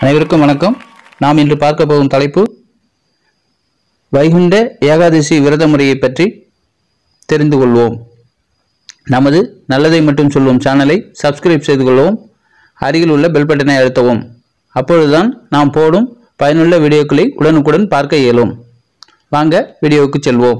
அனைவருக்கும் வணக்கம் நாம் இன்று பார்க்க போகும் தலைப்பு வைகுண்ட ஏகாதசி விரத முறையை பற்றி தெரிந்து கொள்வோம் நமது நல்லதை மட்டும் சொல்வோம் சேனலை சப்ஸ்கிரைப் செய்து கொள்ளவும் அருகில் உள்ள பெல் பட்டனை அழுத்தவும் அப்பொழுதுதான் நாம் போடும் பயனுள்ள வீடியோக்களை உடனுக்குடன் பார்க்க இயலும் வாங்க வீடியோவுக்கு செல்வோம்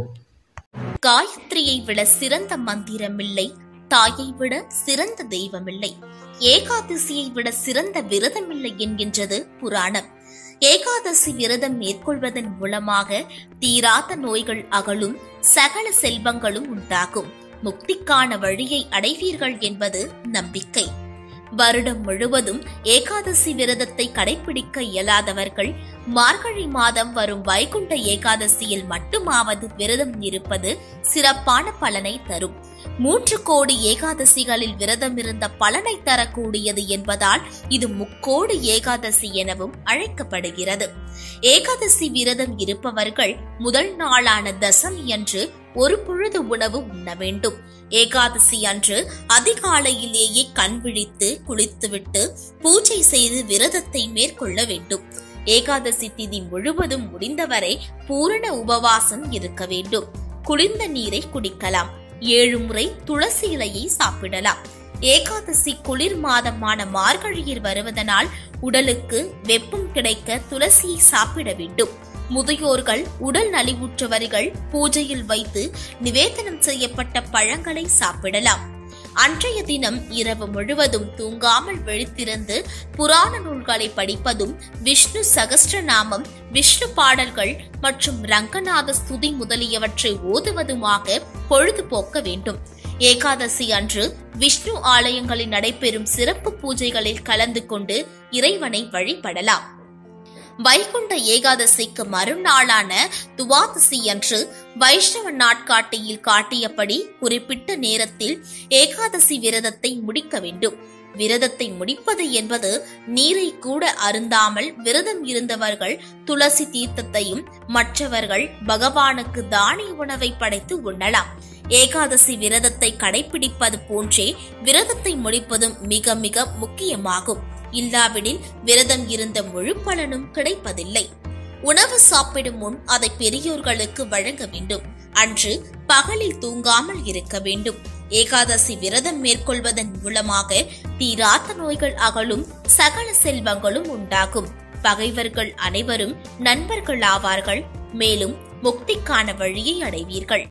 காயத்ரியை விட சிறந்த மந்திரமில்லை தாயை விட சிறந்த தெய்வமில்லை ஏகாதசியை விட சிறந்த விரதமில்லை என்கின்றது புராணம் ஏகாதசி விரதம் மேற்கொள்வதன் மூலமாக தீராத நோய்கள் அகலும் சகல செல்வங்களும் உண்டாகும் முக்திக்கான வழியை அடைவீர்கள் என்பது நம்பிக்கை வருடம் முழுவதும் ஏகாதசி விரதத்தை கடைபிடிக்க இயலாதவர்கள் மார்கழி மாதம் வரும் வைகுண்ட ஏகாதசியில் மட்டுமாவது விரதம் இருப்பது சிறப்பான பலனை தரும் மூன்று கோடி ஏகாதசிகளில் விரதம் இருந்த பலனை தரக்கூடியது என்பதால் இது முக்கோடி ஏகாதசி எனவும் அழைக்கப்படுகிறது ஏகாதசி விரதம் இருப்பவர்கள் முதல் நாளான தசமி அன்று ஒரு பொழுது உணவு உண்ண வேண்டும் ஏகாதசி அன்று அதிகாலையிலேயே கண் விழித்து குளித்துவிட்டு பூஜை செய்து விரதத்தை மேற்கொள்ள வேண்டும் ஏகாதசி திதி முழுவதும் முடிந்தவரை பூரண உபவாசம் இருக்க வேண்டும் குளிர்ந்த நீரை குடிக்கலாம் ஏழு முறை துளசி இலையை சாப்பிடலாம் ஏகாதசி குளிர் மாதமான மார்கழியில் வருவதனால் உடலுக்கு வெப்பம் கிடைக்க துளசியை சாப்பிட வேண்டும் முதியோர்கள் உடல் நலிவுற்றவர்கள் பூஜையில் வைத்து நிவேதனம் செய்யப்பட்ட பழங்களை சாப்பிடலாம் அன்றைய தினம் இரவு முழுவதும் தூங்காமல் விழித்திருந்து புராண நூல்களை படிப்பதும் விஷ்ணு சகஸ்ரநாமம் விஷ்ணு பாடல்கள் மற்றும் ரங்கநாத ஸ்துதி முதலியவற்றை ஓதுவதுமாக பொழுதுபோக்க வேண்டும் ஏகாதசி அன்று விஷ்ணு ஆலயங்களில் நடைபெறும் சிறப்பு பூஜைகளில் கலந்து கொண்டு இறைவனை வழிபடலாம் வைகுண்ட ஏகாதசிக்கு மறுநாளான துவாதசி அன்று வைஷ்ணவ நாட்காட்டியில் காட்டியபடி குறிப்பிட்ட நேரத்தில் ஏகாதசி விரதத்தை முடிக்க வேண்டும் விரதத்தை முடிப்பது என்பது நீரை கூட அருந்தாமல் விரதம் இருந்தவர்கள் துளசி தீர்த்தத்தையும் மற்றவர்கள் பகவானுக்கு தானிய உணவை படைத்து உண்ணலாம் ஏகாதசி விரதத்தை கடைபிடிப்பது போன்றே விரதத்தை முடிப்பதும் மிக மிக முக்கியமாகும் இல்லாவிடில் விரதம் இருந்த முழு பலனும் கிடைப்பதில்லை உணவு சாப்பிடும் முன் அதை பெரியோர்களுக்கு வழங்க வேண்டும் அன்று பகலில் தூங்காமல் இருக்க வேண்டும் ஏகாதசி விரதம் மேற்கொள்வதன் மூலமாக தீராத்த நோய்கள் அகலும் சகல செல்வங்களும் உண்டாகும் பகைவர்கள் அனைவரும் நண்பர்கள் ஆவார்கள் மேலும் முக்திக்கான வழியை அடைவீர்கள்